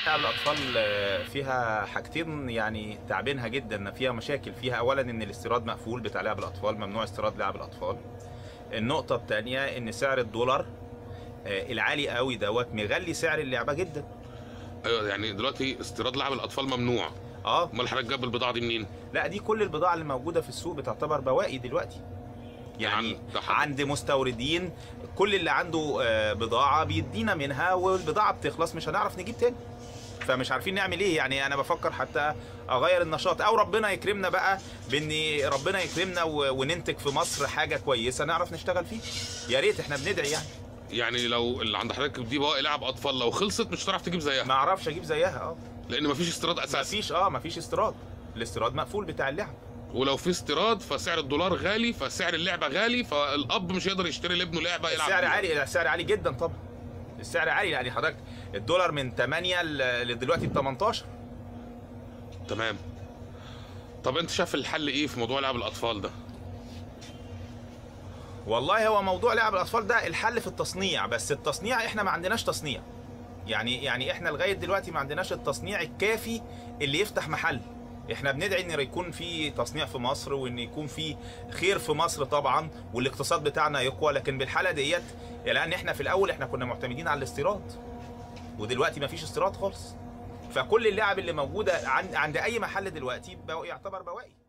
لعب الاطفال آه، فيها حاجتين يعني تعبينها جدا فيها مشاكل فيها اولا ان الاستيراد مقفول بتاع لعب الاطفال ممنوع استيراد لعب الاطفال النقطه الثانيه ان سعر الدولار آه، العالي قوي دوت مغلي سعر اللعبه جدا ايوه يعني دلوقتي استيراد لعب الاطفال ممنوع اه امال حضرتك جاب البضاعه دي منين لا دي كل البضاعه اللي موجوده في السوق بتعتبر بواقي دلوقتي يعني عن- ده حضرتك- عند مستوردين كل اللي عنده آه، بضاعه بيدينا منها والبضاعه بتخلص مش هنعرف نجيب تاني فمش عارفين نعمل ايه يعني انا بفكر حتى اغير النشاط او ربنا يكرمنا بقى بان ربنا يكرمنا و- وننتج في مصر حاجه كويسه نعرف نشتغل فيه يا ريت احنا بندعي يعني يعني لو اللي عند حضرتك دي بواقي لعب اطفال لو خلصت مش هتعرف تجيب زيها ما اعرفش اجيب زيها اه لان مفيش استيراد اساسي مفيش اه مفيش استيراد الاستيراد مقفول بتاع اللعب ولو في استيراد فسعر الدولار غالي فسعر اللعبه غالي فالاب مش هيقدر يشتري لابنه لعبه يلعب السعر بيها. عالي السعر عالي جدا طبعا السعر عالي يعني حضرتك الدولار من 8 ل- لدلوقتي ب 18 تمام طب انت شايف الحل ايه في موضوع لعب الاطفال ده والله هو موضوع لعب الاطفال ده الحل في التصنيع بس التصنيع احنا ما عندناش تصنيع يعني يعني احنا لغايه دلوقتي ما عندناش التصنيع الكافي اللي يفتح محل احنا بندعي ان يكون في تصنيع في مصر وان يكون في خير في مصر طبعا والاقتصاد بتاعنا يقوى لكن بالحاله ديت لان احنا في الاول احنا كنا معتمدين على الاستيراد ودلوقتي ما فيش استيراد خالص فكل اللعب اللي موجوده عند عند اي محل دلوقتي بقى- يعتبر بواقي